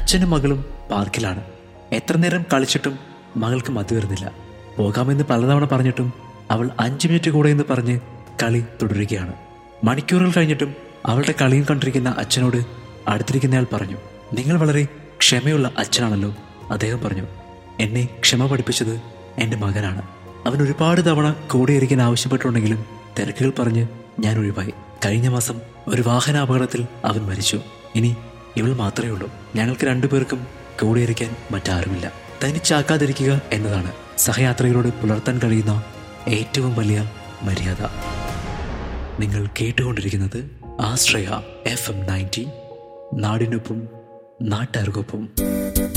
അച്ഛനും മകളും പാർക്കിലാണ് എത്ര നേരം കളിച്ചിട്ടും മകൾക്ക് മതി വരുന്നില്ല പോകാമെന്ന് പലതവണ പറഞ്ഞിട്ടും അവൾ അഞ്ചു മിനിറ്റ് കൂടെ എന്ന് പറഞ്ഞ് കളി തുടരുകയാണ് മണിക്കൂറുകൾ കഴിഞ്ഞിട്ടും അവളുടെ കളിയും കണ്ടിരിക്കുന്ന അച്ഛനോട് അടുത്തിരിക്കുന്നയാൾ പറഞ്ഞു നിങ്ങൾ വളരെ ക്ഷമയുള്ള അച്ഛനാണല്ലോ അദ്ദേഹം പറഞ്ഞു എന്നെ ക്ഷമ പഠിപ്പിച്ചത് എൻ്റെ മകനാണ് അവൻ ഒരുപാട് തവണ കൂടെയിരിക്കാൻ ആവശ്യപ്പെട്ടുണ്ടെങ്കിലും തിരക്കുകൾ പറഞ്ഞ് ഞാൻ ഒഴിവായി കഴിഞ്ഞ മാസം ഒരു വാഹനാപകടത്തിൽ അവൻ മരിച്ചു ഇനി ഇവൾ മാത്രമേ ഉള്ളൂ ഞങ്ങൾക്ക് രണ്ടുപേർക്കും കൂടെയിരിക്കാൻ മറ്റാരുമില്ല തനിച്ചാക്കാതിരിക്കുക എന്നതാണ് സഹയാത്രികരോട് പുലർത്താൻ കഴിയുന്ന ഏറ്റവും വലിയ മര്യാദ നിങ്ങൾ കേട്ടുകൊണ്ടിരിക്കുന്നത് ആശ്രയ എഫ് എം നയൻറ്റി നാടിനൊപ്പം നാട്ടുകാർക്കൊപ്പം